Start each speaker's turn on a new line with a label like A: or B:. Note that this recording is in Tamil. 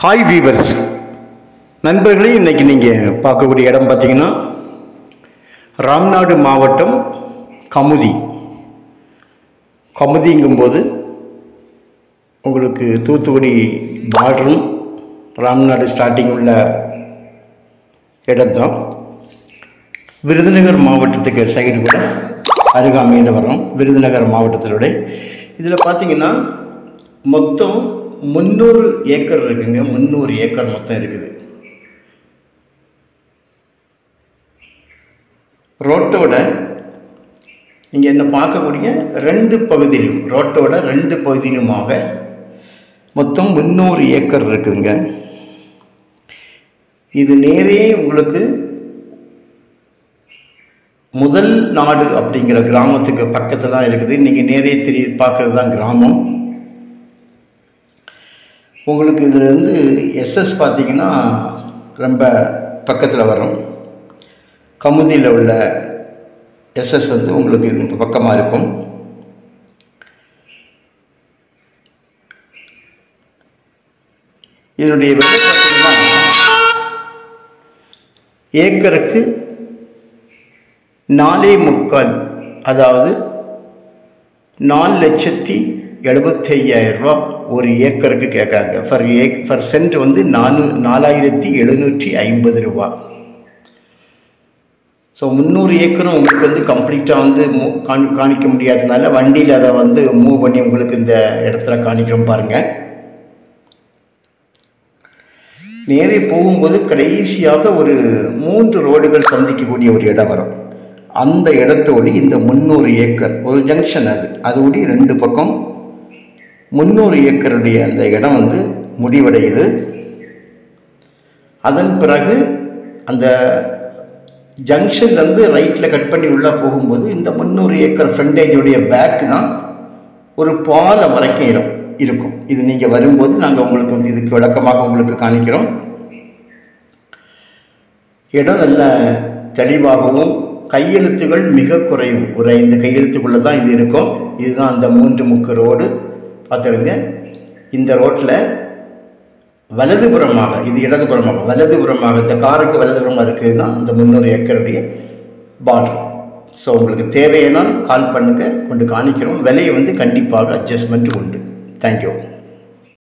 A: ஹாய் வீவர்ஸ் நண்பர்களே இன்னைக்கு நீங்கள் பார்க்கக்கூடிய இடம் பார்த்தீங்கன்னா ராம்நாடு மாவட்டம் கமுதி கமுதிங்கும்போது உங்களுக்கு தூத்துக்குடி பார்டரும் ராம்நாடு ஸ்டார்டிங் உள்ள இடம்தான் விருதுநகர் மாவட்டத்துக்கு சைடு கூட அருகாமையில் வரும் விருதுநகர் மாவட்டத்தினுடைய இதில் பார்த்தீங்கன்னா மொத்தம் முந்நூறு ஏக்கர் இருக்குங்க முந்நூறு ஏக்கர் மொத்தம் இருக்குது ரோட்டோட நீங்கள் என்ன பார்க்கக்கூடிய ரெண்டு பகுதியிலும் ரோட்டோட ரெண்டு பகுதியிலுமாக மொத்தம் முந்நூறு ஏக்கர் இருக்குதுங்க இது நேரே உங்களுக்கு முதல் நாடு அப்படிங்கிற கிராமத்துக்கு பக்கத்தில் தான் இருக்குது நீங்கள் நேரே தெரிய பார்க்குறது தான் கிராமம் உங்களுக்கு இதில் வந்து எஸ்எஸ் பார்த்தீங்கன்னா ரொம்ப பக்கத்தில் வரும் கமுதியில் உள்ள எஸ்எஸ் வந்து உங்களுக்கு இது பக்கமாக இருக்கும் இதனுடைய விலை பார்த்தீங்கன்னா ஏக்கருக்கு நாலே முக்கால் அதாவது நாலு லட்சத்தி எழுபத்தையாயிரம் ரூபா ஒரு ஏக்கருக்கு கேட்குறாங்க ஃபர் ஏக் ஃபர் சென்ட் வந்து நானூ நாலாயிரத்தி எழுநூற்றி ஐம்பது ரூபா ஸோ முந்நூறு ஏக்கரும் உங்களுக்கு வந்து கம்ப்ளீட்டாக வந்து மூ காணி காணிக்க முடியாததுனால வண்டியில் அதை வந்து மூவ் பண்ணி உங்களுக்கு இந்த இடத்துல காணிக்கிறோம் பாருங்கள் நேரே போகும்போது கடைசியாக ஒரு மூன்று ரோடுகள் சந்திக்கக்கூடிய ஒரு இடம் வரும் அந்த இடத்தோடு இந்த முந்நூறு ஏக்கர் ஒரு ஜங்ஷன் அது அதோடு ரெண்டு பக்கம் முந்நூறு ஏக்கருடைய அந்த இடம் வந்து முடிவடையுது அதன் பிறகு அந்த ஜங்ஷன்லேருந்து ரைட்டில் கட் பண்ணி உள்ளே போகும்போது இந்த முந்நூறு ஏக்கர் ஃப்ரண்டேஜுடைய பேக் தான் ஒரு பாலம் வரைக்கும் இடம் இருக்கும் இது நீங்கள் வரும்போது நாங்கள் உங்களுக்கு வந்து இதுக்கு விளக்கமாக உங்களுக்கு காணிக்கிறோம் இடம் நல்ல தெளிவாகவும் கையெழுத்துகள் மிக குறைவு ஒரு ஐந்து கையெழுத்துக்குள்ளே தான் இது இருக்கும் இதுதான் அந்த மூன்று முக்கு ரோடு பார்த்துடுங்க இந்த ரோட்டில் வலதுபுறமாக இது இடதுபுறமாக வலதுபுறமாக இந்த காருக்கு வலதுபுறமாக இருக்குது தான் இந்த முந்நூறு ஏக்கருடைய பார்டர் ஸோ உங்களுக்கு தேவையானால் கால் பண்ணுங்கள் கொண்டு காணிக்கிறோம் விலையை வந்து கண்டிப்பாக அட்ஜஸ்ட்மெண்ட் உண்டு தேங்க்யூ